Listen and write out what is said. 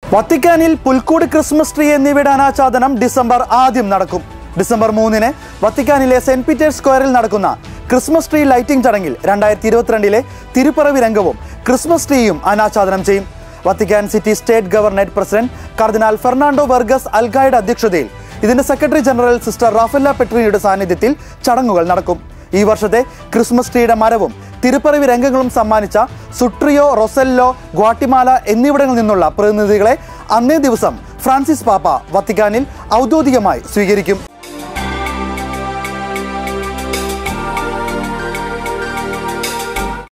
വത്തിക്കാനിൽ പുൽക്കൂട് Christmas tree എന്നിവയുടെ അനാച്ഛാദനം ഡിസംബർ ആദ്യം നടക്കും ഡിസംബർ മൂന്നിന് വത്തിക്കാനിലെ സെന്റ് പീറ്റേഴ്സ് സ്ക്വയറിൽ നടക്കുന്ന ക്രിസ്മസ് ട്രീ ലൈറ്റിംഗ് ചടങ്ങിൽ രണ്ടായിരത്തി ഇരുപത്തിരണ്ടിലെ തിരുപ്പിറവി രംഗവും ക്രിസ്മസ് ട്രീയും അനാച്ഛാദനം ചെയ്യും Vatican city state governorate president കർദിനാൾ ഫെർണാണ്ടോ വെർഗസ് അൽഗായുടെ അധ്യക്ഷതയിൽ ഇതിന്റെ സെക്രട്ടറി ജനറൽ സിസ്റ്റർ റാഫല്ല പെട്രീനയുടെ സാന്നിധ്യത്തിൽ ചടങ്ങുകൾ നടക്കും ഈ വർഷത്തെ ക്രിസ്മസ് ട്രീയുടെ മരവും തിരുപ്പിറവി രംഗങ്ങളും സമ്മാനിച്ച സുട്രിയോ റൊസെല്ലോ ഗ്വാട്ടിമാല എന്നിവിടങ്ങളിൽ നിന്നുള്ള പ്രതിനിധികളെ അന്നേ ദിവസം ഫ്രാൻസിസ് പാപ്പ വത്തിക്കാനിൽ ഔദ്യോഗികമായി സ്വീകരിക്കും